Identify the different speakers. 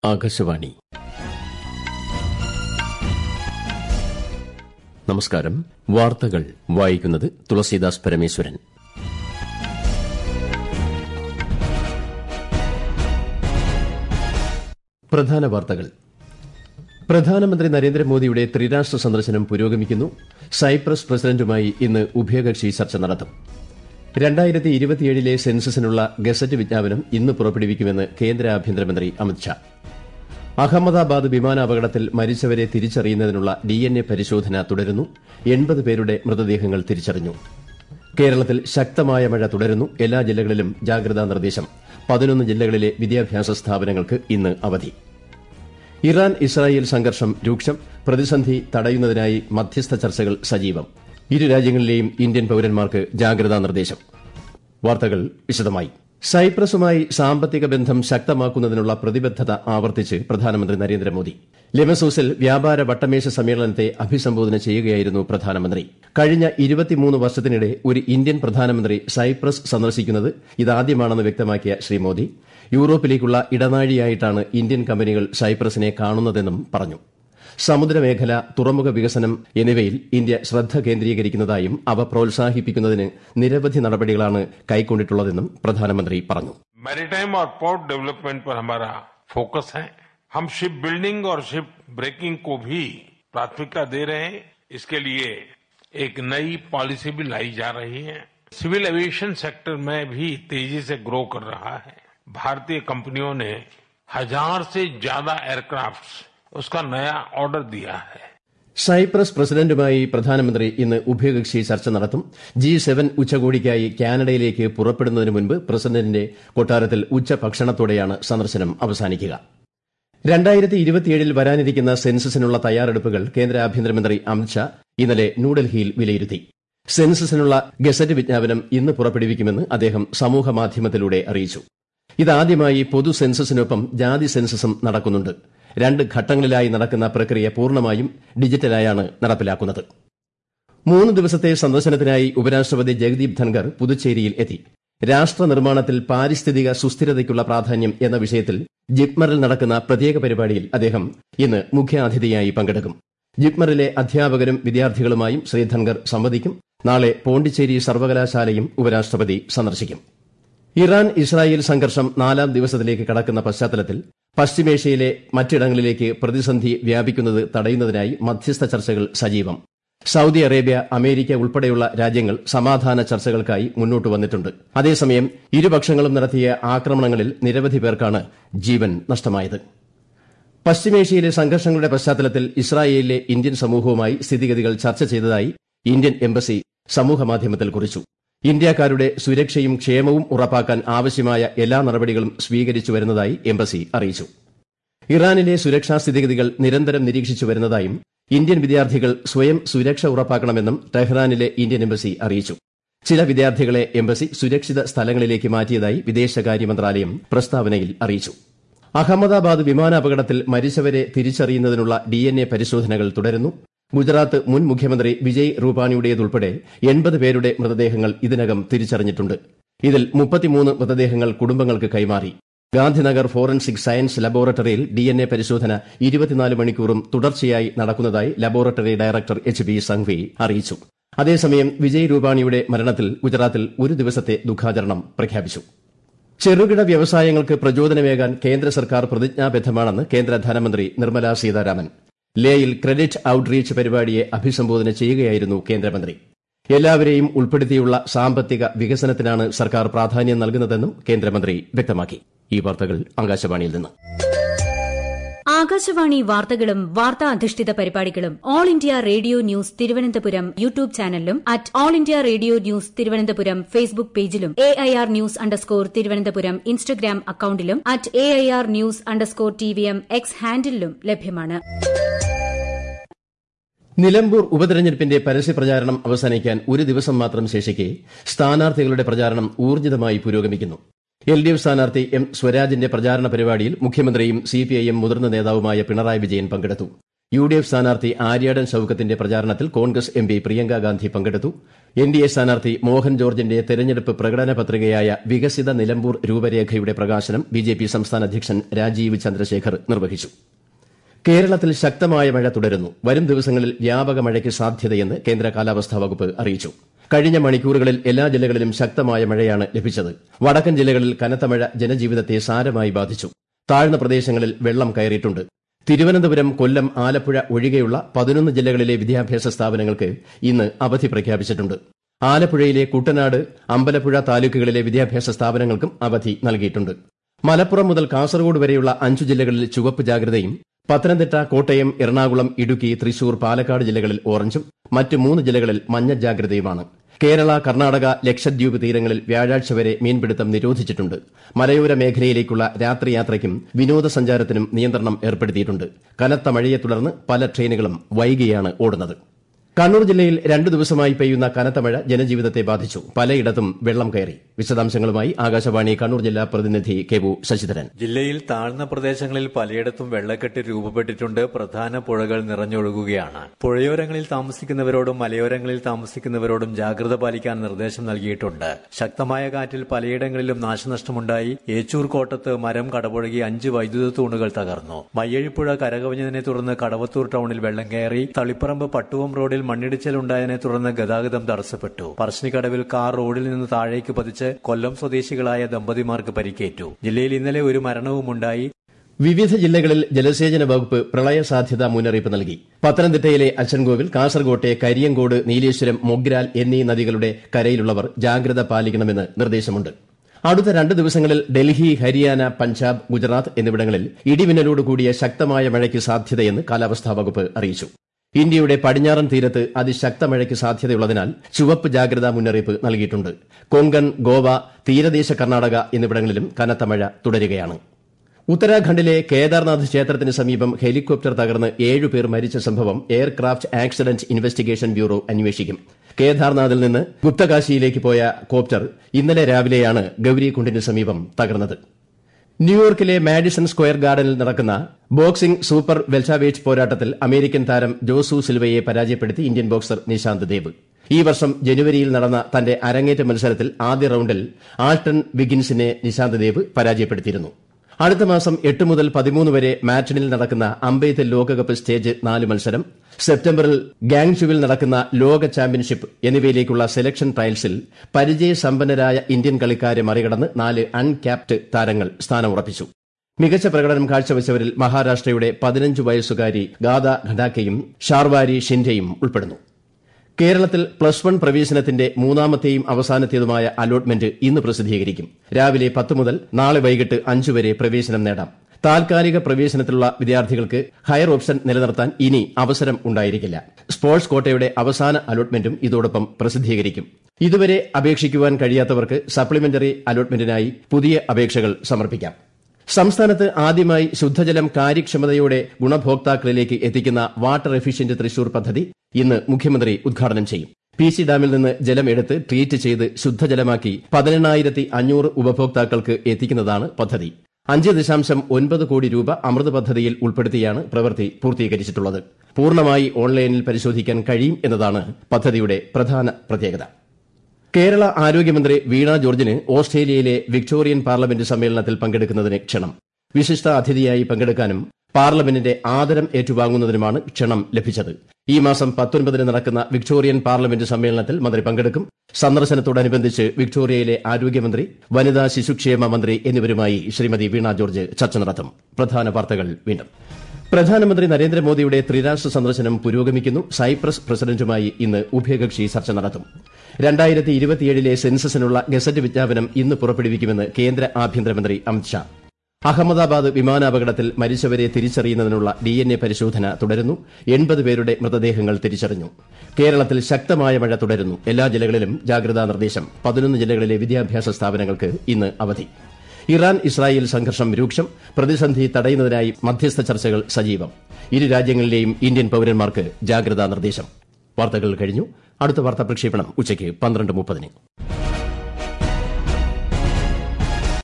Speaker 1: ആകാശവാണി നമസ്കാരം വാർത്തകൾ വായിക്കുന്നത് തുളസീദാസ് പരമേശ്വരൻ പ്രധാന വാർത്തകൾ പ്രധാനമന്ത്രി നരേന്ദ്രമോദിയുടെ ത്രിരാഷ്ട്ര സന്ദർശനം പുരോഗമിക്കുന്നു സൈപ്രസ് പ്രസിഡന്റുമായി ഇന്ന് ഉഭയകക്ഷി ചർച്ച നടത്തും രണ്ടായിരത്തി ഇരുപത്തിയേഴിലെ സെൻസസിനുള്ള ഗസറ്റ് വിജ്ഞാപനം ഇന്ന് പുറപ്പെടുവിക്കുമെന്ന് കേന്ദ്ര ആഭ്യന്തരമന്ത്രി അമിത്ഷാ അഹമ്മദാബാദ് വിമാനാപകടത്തിൽ മരിച്ചവരെ തിരിച്ചറിയുന്നതിനുള്ള ഡിഎൻഎ പരിശോധന തുടരുന്നു എൺപത് പേരുടെ മൃതദേഹങ്ങൾ തിരിച്ചറിഞ്ഞു കേരളത്തിൽ ശക്തമായ മഴ തുടരുന്നു എല്ലാ ജില്ലകളിലും ജാഗ്രതാ നിർദ്ദേശം പതിനൊന്ന് ജില്ലകളിലെ വിദ്യാഭ്യാസ സ്ഥാപനങ്ങൾക്ക് ഇന്ന് അവധി ഇറാൻ ഇസ്രായേൽ സംഘർഷം രൂക്ഷം പ്രതിസന്ധി തടയുന്നതിനായി മധ്യസ്ഥ ചർച്ചകൾ സജീവം ഇരു രാജ്യങ്ങളിലെയും ഇന്ത്യൻ പൌരന്മാർക്ക് ജാഗ്രതാ നിർദ്ദേശം വാർത്തകൾ വിശദമായി സൈപ്രസുമായി സാമ്പത്തിക ബന്ധം ശക്തമാക്കുന്നതിനുള്ള പ്രതിബദ്ധത ആവർത്തിച്ച് പ്രധാനമന്ത്രി നരേന്ദ്രമോദി ലെമസോസിൽ വ്യാപാര വട്ടമേശ സമ്മേളനത്തെ അഭിസംബോധന ചെയ്യുകയായിരുന്നു പ്രധാനമന്ത്രി കഴിഞ്ഞ ഇരുപത്തിമൂന്ന് വർഷത്തിനിടെ ഒരു ഇന്ത്യൻ പ്രധാനമന്ത്രി സൈപ്രസ് സന്ദർശിക്കുന്നത് ഇതാദ്യമാണെന്ന് വ്യക്തമാക്കിയ ശ്രീ മോദി യൂറോപ്പിലേക്കുള്ള ഇടനാഴിയായിട്ടാണ് ഇന്ത്യൻ കമ്പനികൾ സൈപ്രസിനെ കാണുന്നതെന്നും പറഞ്ഞു സമുദ്രമേഖല തുറമുഖ വികസനം എന്നിവയിൽ ഇന്ത്യ ശ്രദ്ധ കേന്ദ്രീകരിക്കുന്നതായും അവ പ്രോത്സാഹിപ്പിക്കുന്നതിന് നിരവധി നടപടികളാണ് കൈക്കൊണ്ടിട്ടുള്ളതെന്നും പ്രധാനമന്ത്രി പറഞ്ഞു
Speaker 2: मैरीटाइम और पोर्ट डेवलपमेंट पर हमारा फोकस है हम शिप बिल्डिंग और शिप ब्रेकिंग को भी प्राथमिकता दे रहे हैं इसके लिए एक नई पॉलिसी भी लाई जा रही है सिविल एविएशन सेक्टर में भी तेजी से ग्रो कर रहा है भारतीय कंपनियों ने हजार से ज्यादा एयरक्राफ्ट उसका नया ऑर्डर दिया है
Speaker 1: സൈപ്രസ് പ്രസിഡന്റുമായി പ്രധാനമന്ത്രി ഇന്ന് ഉഭയകക്ഷി ചർച്ച നടത്തും ജി സെവൻ ഉച്ചകോടിക്കായി കാനഡയിലേക്ക് പുറപ്പെടുന്നതിന് മുൻപ് പ്രസിഡന്റിന്റെ കൊട്ടാരത്തിൽ ഉച്ചഭക്ഷണത്തോടെയാണ് സന്ദർശനം അവസാനിക്കുക രണ്ടായിരത്തി ഇരുപത്തിയേഴിൽ വരാനിരിക്കുന്ന സെൻസസിനുള്ള തയ്യാറെടുപ്പുകൾ കേന്ദ്ര ആഭ്യന്തരമന്ത്രി അമിത്ഷാ ഇന്നലെ ന്യൂഡൽഹിയിൽ വിലയിരുത്തി സെൻസസിനുള്ള ഗസറ്റ് വിജ്ഞാപനം ഇന്ന് പുറപ്പെടുവിക്കുമെന്ന് അദ്ദേഹം സമൂഹമാധ്യമത്തിലൂടെ അറിയിച്ചു ഇതാദ്യമായി പൊതു സെൻസസിനൊപ്പം ജാതി സെൻസസും നടക്കുന്നുണ്ട് രണ്ട് ഘട്ടങ്ങളിലായി നടക്കുന്ന പ്രക്രിയ പൂർണ്ണമായും ഡിജിറ്റലായാണ് നടപ്പിലാക്കുന്നത് മൂന്ന് ദിവസത്തെ സന്ദർശനത്തിനായി ഉപരാഷ്ട്രപതി ജഗദീപ് ധൻഖർ പുതുച്ചേരിയിൽ എത്തി രാഷ്ട്ര നിർമ്മാണത്തിൽ പാരിസ്ഥിതിക സുസ്ഥിരതയ്ക്കുള്ള പ്രാധാന്യം എന്ന വിഷയത്തിൽ ജിപ്മറിൽ നടക്കുന്ന പ്രത്യേക പരിപാടിയിൽ അദ്ദേഹം ഇന്ന് മുഖ്യാതിഥിയായി പങ്കെടുക്കും ജിപ്മറിലെ അധ്യാപകരും വിദ്യാർത്ഥികളുമായും ശ്രീ ധൻഖർ സംവദിക്കും നാളെ പോണ്ടിച്ചേരി സർവകലാശാലയും ഉപരാഷ്ട്രപതി സന്ദർശിക്കും ഇറാൻ ഇസ്രായേൽ സംഘർഷം നാലാം ദിവസത്തിലേക്ക് കടക്കുന്ന പശ്ചാത്തലത്തിൽ പശ്ചിമേഷ്യയിലെ മറ്റിടങ്ങളിലേക്ക് പ്രതിസന്ധി വ്യാപിക്കുന്നത് തടയുന്നതിനായി മധ്യസ്ഥ ചർച്ചകൾ സജീവം സൌദി അറേബ്യ അമേരിക്ക ഉൾപ്പെടെയുള്ള രാജ്യങ്ങൾ സമാധാന ചർച്ചകൾക്കായി മുന്നോട്ട് വന്നിട്ടുണ്ട് അതേസമയം ഇരുപക്ഷങ്ങളും നടത്തിയ ആക്രമണങ്ങളിൽ നിരവധി പേർക്കാണ് ജീവൻ നഷ്ടമായത് പശ്ചിമേഷ്യയിലെ സംഘർഷങ്ങളുടെ പശ്ചാത്തലത്തിൽ ഇസ്രായേലിലെ ഇന്ത്യൻ സമൂഹവുമായി സ്ഥിതിഗതികൾ ചർച്ച ചെയ്തതായി ഇന്ത്യൻ എംബസി സമൂഹമാധ്യമത്തിൽ കുറിച്ചു ഇന്ത്യക്കാരുടെ സുരക്ഷയും ക്ഷേമവും ഉറപ്പാക്കാൻ ആവശ്യമായ എല്ലാ നടപടികളും സ്വീകരിച്ചു വരുന്നതായി എംബസി അറിയിച്ചു ഇറാനിലെ സുരക്ഷാ സ്ഥിതിഗതികൾ നിരന്തരം നിരീക്ഷിച്ചു വരുന്നതായും ഇന്ത്യൻ വിദ്യാർത്ഥികൾ സ്വയം സുരക്ഷ ഉറപ്പാക്കണമെന്നും ടെഹ്റാനിലെ ഇന്ത്യൻ എംബസി അറിയിച്ചു ചില വിദ്യാർത്ഥികളെ എംബസി സുരക്ഷിത സ്ഥലങ്ങളിലേക്ക് മാറ്റിയതായി വിദേശകാര്യ മന്ത്രാലയം പ്രസ്താവനയിൽ അറിയിച്ചു അഹമ്മദാബാദ് വിമാനാപകടത്തിൽ മരിച്ചവരെ തിരിച്ചറിയുന്നതിനുള്ള ഡിഎൻഎ പരിശോധനകൾ തുടരുന്നു ഗുജറാത്ത് മുൻ മുഖ്യമന്ത്രി വിജയ് റൂപാനിയുടേതുൾപ്പെടെ എൺപത് പേരുടെ മൃതദേഹങ്ങൾ ഇതിനകം തിരിച്ചറിഞ്ഞിട്ടുണ്ട് ഇതിൽ മുപ്പത്തിമൂന്ന് മൃതദേഹങ്ങൾ കുടുംബങ്ങൾക്ക് കൈമാറി ഗാന്ധിനഗർ ഫോറൻസിക് സയൻസ് ലബോറട്ടറിയിൽ ഡിഎൻഎ പരിശോധന ഇരുപത്തിനാല് മണിക്കൂറും തുടർച്ചയായി നടക്കുന്നതായി laboratory director H B Sanghvi അറിയിച്ചു അതേസമയം വിജയ് രൂപാണിയുടെ മരണത്തിൽ ഗുജറാത്തിൽ ഒരു ദിവസത്തെ ദുഃഖാചരണം പ്രഖ്യാപിച്ചു ചെറുകിട വ്യവസായങ്ങൾക്ക് പ്രചോദനമേകാൻ കേന്ദ്ര സർക്കാർ പ്രതിജ്ഞാബദ്ധമാണെന്ന് കേന്ദ്ര ധനമന്ത്രി നിർമ്മല സീതാരാമൻ ലേയിൽ ക്രെഡിറ്റ് ഔട്ട്റീച്ച് പരിപാടിയെ അഭിസംബോധന ചെയ്യുകയായിരുന്നു കേന്ദ്രമന്ത്രി എല്ലാവരെയും ഉൾപ്പെടുത്തിയുള്ള സാമ്പത്തിക വികസനത്തിനാണ് സർക്കാർ പ്രാധാന്യം നൽകുന്നതെന്നും കേന്ദ്രമന്ത്രി വ്യക്തമാക്കി ഈ വാർത്തകൾ ആകാശവാണിയിൽ നിന്ന്
Speaker 3: ആകാശവാണി വാർത്തകളും വാർത്താ അധിഷ്ഠിത പരിപാടികളും All India Radio News Thiruvananthapuram YouTube ചാനലിലും at All India Radio News Thiruvananthapuram Facebook പേജിലും A I R news underscore Thiruvananthapuram Instagram അക്കൌണ്ടിലും at A I R news underscore T V M X ഹാൻഡിലും ലഭ്യമാണ്
Speaker 1: നിലമ്പൂർ ഉപതെരഞ്ഞെടുപ്പിന്റെ പരസ്യപ്രചാരണം അവസാനിക്കാൻ ഒരു ദിവസം മാത്രം ശേഷിക്കെ സ്ഥാനാർത്ഥികളുടെ പ്രചാരണം ഊർജിതമായി പുരോഗമിക്കുന്നു എൽ ഡി എഫ് സ്ഥാനാർത്ഥി എം സ്വരാജിന്റെ പ്രചാരണ പരിപാടിയിൽ മുഖ്യമന്ത്രിയും സിപിഐഎം മുതിർന്ന നേതാവുമായ പിണറായി വിജയൻ പങ്കെടുത്തു യു ഡി എഫ് സ്ഥാനാർത്ഥി ആര്യാടൻ ഷൌക്കത്തിന്റെ പ്രചാരണത്തിൽ കോൺഗ്രസ് എം പി പ്രിയങ്ക ഗാന്ധി പങ്കെടുത്തു എൻ ഡി എ സ്ഥാനാർത്ഥി മോഹൻ ജോർജിന്റെ തെരഞ്ഞെടുപ്പ് പ്രകടന പത്രികയായ വികസിത നിലമ്പൂർ രൂപരേഖയുടെ പ്രകാശനം ബിജെപി സംസ്ഥാന അധ്യക്ഷൻ രാജീവ് ചന്ദ്രശേഖർ നിർവഹിച്ചു കേരളത്തിൽ ശക്തമായ മഴ തുടരുന്നു വരും ദിവസങ്ങളിൽ വ്യാപക മഴയ്ക്ക് സാധ്യതയെന്ന് കേന്ദ്ര കാലാവസ്ഥാ വകുപ്പ് അറിയിച്ചു കഴിഞ്ഞ മണിക്കൂറുകളിൽ എല്ലാ ജില്ലകളിലും ശക്തമായ മഴയാണ് ലഭിച്ചത് വടക്കൻ ജില്ലകളിൽ കനത്ത മഴ ജനജീവിതത്തെ സാരമായി ബാധിച്ചു താഴ്ന്ന പ്രദേശങ്ങളിൽ വെള്ളം കയറിയിട്ടുണ്ട് തിരുവനന്തപുരം കൊല്ലം ആലപ്പുഴ ഒഴികെയുള്ള പതിനൊന്ന് ജില്ലകളിലെ വിദ്യാഭ്യാസ സ്ഥാപനങ്ങൾക്ക് ഇന്ന് അവധി പ്രഖ്യാപിച്ചിട്ടുണ്ട് ആലപ്പുഴയിലെ കുട്ടനാട് അമ്പലപ്പുഴ താലൂക്കുകളിലെ വിദ്യാഭ്യാസ സ്ഥാപനങ്ങൾക്കും അവധി നൽകിയിട്ടുണ്ട് മലപ്പുറം മുതൽ കാസർഗോഡ് വരെയുള്ള അഞ്ചു ജില്ലകളിൽ ചുവപ്പ് ജാഗ്രതയും പത്തനംതിട്ട കോട്ടയം എറണാകുളം ഇടുക്കി തൃശൂർ പാലക്കാട് ജില്ലകളിൽ ഓറഞ്ചും മറ്റ് മൂന്ന് ജില്ലകളിൽ മഞ്ഞ ജാഗ്രതയുമാണ് കേരള കർണാടക ലക്ഷദ്വീപ് തീരങ്ങളിൽ വ്യാഴാഴ്ച വരെ മീൻപിടുത്തം നിരോധിച്ചിട്ടുണ്ട് മലയോര മേഖലയിലേക്കുള്ള രാത്രിയാത്രയ്ക്കും വിനോദസഞ്ചാരത്തിനും നിയന്ത്രണം ഏർപ്പെടുത്തിയിട്ടുണ്ട് കനത്ത മഴയെ തുടർന്ന് പല ട്രെയിനുകളും വൈകിയാണ് ഓടുന്നത് കണ്ണൂർ ജില്ലയിൽ രണ്ടു ദിവസമായി പെയ്യുന്ന കനത്ത മഴ ജനജീവിതത്തെ ബാധിച്ചു പലയിടത്തും വെള്ളം കയറി വിശദാംശങ്ങളുമായി ആകാശവാണി കണ്ണൂർ ജില്ലാ പ്രതിനിധി കെ വു ശശിധരൻ
Speaker 4: ജില്ലയിൽ താഴ്ന്ന പ്രദേശങ്ങളിൽ പലയിടത്തും വെള്ളക്കെട്ട് രൂപപ്പെട്ടിട്ടുണ്ട് പ്രധാന പുഴകൾ നിറഞ്ഞൊഴുകുകയാണ് പുഴയോരങ്ങളിൽ താമസിക്കുന്നവരോടും മലയോരങ്ങളിൽ താമസിക്കുന്നവരോടും ജാഗ്രത പാലിക്കാൻ നിർദ്ദേശം നൽകിയിട്ടുണ്ട് ശക്തമായ കാറ്റിൽ പലയിടങ്ങളിലും നാശനഷ്ടമുണ്ടായി ഏച്ചൂർ കോട്ടത്ത് മരം കടപുഴകി അഞ്ച് വൈദ്യുത തൂണുകൾ തകർന്നു മയ്യഴിപ്പുഴ കരകവിഞ്ഞതിനെ തുടർന്ന് കടവത്തൂർ ടൌണിൽ വെള്ളം കയറി തളിപ്പറമ്പ് പട്ടുവം റോഡിൽ മണ്ണിടിച്ചിലുണ്ടായതിനെ തുടർന്ന് ഗതാഗതം തടസ്സപ്പെട്ടു പറശ്ശിനിക്കടവിൽ കാർ റോഡിൽ നിന്ന് താഴേക്ക് പതിച്ച് കൊല്ലം സ്വദേശികളായ ദമ്പതിമാർക്ക് പരിക്കേറ്റു ജില്ലയിൽ ഇന്നലെ ഒരു മരണവുമുണ്ടായി
Speaker 1: വിവിധ ജില്ലകളിൽ ജലസേചന വകുപ്പ് പ്രളയ സാധ്യതാ മുന്നറിയിപ്പ് നൽകി പത്തനംതിട്ടയിലെ അച്ചൻകോവിൽ കാസർകോട്ടെ കരിയങ്കോട് നീലേശ്വരം മൊഗ്രാൽ എന്നീ നദികളുടെ കരയിലുള്ളവർ ജാഗ്രത പാലിക്കണമെന്ന് നിർദ്ദേശമുണ്ട് അടുത്ത രണ്ട് ദിവസങ്ങളിൽ ഡൽഹി ഹരിയാന പഞ്ചാബ് ഗുജറാത്ത് എന്നിവിടങ്ങളിൽ ഇടിമിന്നലോട് കൂടിയ ശക്തമായ മഴയ്ക്ക് സാധ്യതയെന്ന് കാലാവസ്ഥാ വകുപ്പ് അറിയിച്ചു ഇന്ത്യയുടെ പടിഞ്ഞാറൻ തീരത്ത് അതിശക്ത മഴയ്ക്ക് സാധ്യതയുള്ളതിനാൽ ചുവപ്പ് ജാഗ്രതാ മുന്നറിയിപ്പ് നൽകിയിട്ടുണ്ട് കൊങ്കൺ ഗോവ തീരദേശ കർണാടക എന്നിവിടങ്ങളിലും കനത്ത മഴ തുടരുകയാണ് ഉത്തരാഖണ്ഡിലെ കേദാർനാഥ് ക്ഷേത്രത്തിന് സമീപം ഹെലികോപ്റ്റർ തകർന്ന് ഏഴുപേർ മരിച്ച സംഭവം എയർക്രാഫ്റ്റ് ആക്സിഡന്റ് ഇൻവെസ്റ്റിഗേഷൻ ബ്യൂറോ അന്വേഷിക്കും കേദാർനാഥിൽ നിന്ന് ഗുപ്തകാശിയിലേക്ക് പോയ കോപ്റ്റർ ഇന്നലെ രാവിലെയാണ് ഗൌരികുണ്ടിന് സമീപം തകർന്നത് ന്യൂയോർക്കിലെ മാഡിസൺ സ്ക്വയർ ഗാർഡനിൽ നടക്കുന്ന ബോക്സിംഗ് സൂപ്പർ വെൽറ്റാവെയ്റ്റ് പോരാട്ടത്തിൽ അമേരിക്കൻ താരം ജോസു സിൽവയെ പരാജയപ്പെടുത്തി ഇന്ത്യൻ ബോക്സർ നിശാന്ത് ദേവ് ഈ വർഷം ജനുവരിയിൽ നടന്ന തന്റെ അരങ്ങേറ്റ മത്സരത്തിൽ ആദ്യ റൌണ്ടിൽ ആൾട്ടൺ വിഗിൻസിനെ നിശാന്ത് ദേവ് പരാജയപ്പെടുത്തിയിരുന്നു അടുത്ത മാസം എട്ട് മുതൽ പതിമൂന്ന് വരെ മാറ്റണിൽ നടക്കുന്ന അമ്പെയ്ത്ത് ലോകകപ്പ് സ്റ്റേജ് നാല് മത്സരം സെപ്റ്റംബറിൽ ഗാങ്ഷുവിൽ നടക്കുന്ന ലോക ചാമ്പ്യൻഷിപ്പ് എന്നിവയിലേക്കുള്ള സെലക്ഷൻ ട്രയൽസിൽ പരിചയസമ്പന്നരായ ഇന്ത്യൻ കളിക്കാരെ മറികടന്ന് നാല് അൺക്യാപ്ഡ് താരങ്ങൾ സ്ഥാനമുറപ്പിച്ചു മികച്ച പ്രകടനം കാഴ്ചവെച്ചവരിൽ മഹാരാഷ്ട്രയുടെ പതിനഞ്ച് വയസ്സുകാരി ഗാദ ഖഡാക്കയും ഷാർവാരി ഷിൻഡയും ഉൾപ്പെടുന്നു കേരളത്തിൽ പ്ലസ് വൺ പ്രവേശനത്തിന്റെ മൂന്നാമത്തെയും അവസാനത്തേതുമായ അലോട്ട്മെന്റ് ഇന്ന് പ്രസിദ്ധീകരിക്കും രാവിലെ പത്ത് മുതൽ നാളെ വൈകിട്ട് അഞ്ച് വരെ പ്രവേശനം നേടാം താൽക്കാലിക പ്രവേശനത്തിലുള്ള വിദ്യാർത്ഥികൾക്ക് ഹയർ ഓപ്ഷൻ നിലനിർത്താൻ ഇനി അവസരം ഉണ്ടായിരിക്കില്ല സ്പോർട്സ് കോട്ടയുടെ അവസാന അലോട്ട്മെന്റും ഇതോടൊപ്പം പ്രസിദ്ധീകരിക്കും ഇതുവരെ അപേക്ഷിക്കുവാൻ കഴിയാത്തവർക്ക് സപ്ലിമെന്ററി അലോട്ട്മെന്റിനായി പുതിയ അപേക്ഷകൾ സമർപ്പിക്കാം സംസ്ഥാനത്ത് ആദ്യമായി ശുദ്ധജലം കാര്യക്ഷമതയോടെ ഗുണഭോക്താക്കളിലേക്ക് എത്തിക്കുന്ന വാട്ടർ എഫിഷ്യന്റ് തൃശൂർ പദ്ധതി ഇന്ന് മുഖ്യമന്ത്രി ഉദ്ഘാടനം ചെയ്യും പി സി ഡാമിൽ നിന്ന് ജലം എടുത്ത് ട്രീറ്റ് ചെയ്ത് ശുദ്ധജലമാക്കി പതിനെണ്ണായിരത്തി അഞ്ഞൂറ് ഉപഭോക്താക്കൾക്ക് എത്തിക്കുന്നതാണ് പദ്ധതി അഞ്ച് ദശാംശം ഒൻപത് കോടി രൂപ അമൃത് പദ്ധതിയിൽ ഉൾപ്പെടുത്തിയാണ് പ്രവൃത്തി പൂർത്തീകരിച്ചിട്ടുള്ളത് പൂർണ്ണമായി ഓൺലൈനിൽ പരിശോധിക്കാൻ കഴിയും എന്നതാണ് പദ്ധതിയുടെ പ്രധാന പ്രത്യേകത കേരള ആരോഗ്യമന്ത്രി വീണ ജോർജിന് ഓസ്ട്രേലിയയിലെ വിക്ടോറിയൻ പാർലമെന്റ് സമ്മേളനത്തിൽ പങ്കെടുക്കുന്നതിന് ക്ഷണം വിശിഷ്ട അതിഥിയായി പങ്കെടുക്കാനും പാർലമെന്റിന്റെ ആദരം ഏറ്റുവാങ്ങുന്നതിനുമാണ് ക്ഷണം ലഭിച്ചത് ഈ മാസം പത്തൊൻപതിന് നടക്കുന്ന വിക്ടോറിയൻ പാർലമെന്റ് സമ്മേളനത്തിൽ മന്ത്രി പങ്കെടുക്കും സന്ദർശനത്തോടനുബന്ധിച്ച് വിക്ടോറിയയിലെ ആരോഗ്യമന്ത്രി വനിതാ ശിശുക്ഷേമ മന്ത്രി എന്നിവരുമായി ശ്രീമതി വീണ ജോർജ് ചർച്ച നടത്തും പ്രധാന വാർത്തകൾ വീണ്ടും പ്രധാനമന്ത്രി നരേന്ദ്രമോദിയുടെ ത്രിരാഷ്ട്ര സന്ദർശനം പുരോഗമിക്കുന്നു സൈപ്രസ് പ്രസിഡന്റുമായി ഇന്ന് ഉഭയകക്ഷി ചർച്ച നടത്തും രണ്ടായിരത്തി ഇരുപത്തിയേഴിലെ സെൻസസിനുള്ള ഗസറ്റ് വിജ്ഞാപനം ഇന്ന് പുറപ്പെടുവിക്കുമെന്ന് കേന്ദ്ര ആഭ്യന്തരമന്ത്രി അമിത്ഷാ അഹമ്മദാബാദ് വിമാനാപകടത്തിൽ മരിച്ചവരെ തിരിച്ചറിയുന്നതിനുള്ള ഡി എൻ എ പരിശോധന തുടരുന്നു എൺപത് പേരുടെ മൃതദേഹങ്ങൾ തിരിച്ചറിഞ്ഞു കേരളത്തിൽ ശക്തമായ മഴ തുടരുന്നു എല്ലാ ജില്ലകളിലും ജാഗ്രതാ നിർദ്ദേശം പതിനൊന്ന് ജില്ലകളിലെ വിദ്യാഭ്യാസ സ്ഥാപനങ്ങൾക്ക് ഇന്ന് അവധി ഇറാൻ ഇസ്രായേൽ സംഘർഷം രൂക്ഷം പ്രതിസന്ധി തടയുന്നതിനായി മധ്യസ്ഥ ചർച്ചകൾ സജീവം ഇരു രാജ്യങ്ങളിലെയും ഇന്ത്യൻ പൌരന്മാർക്ക് ജാഗ്രതാ നിർദ്ദേശം വാർത്തകൾ കഴിഞ്ഞു അടുത്ത വാർത്താ പ്രക്ഷേപണം ഉച്ചയ്ക്ക് പന്ത്രണ്ട് മുപ്പതിന്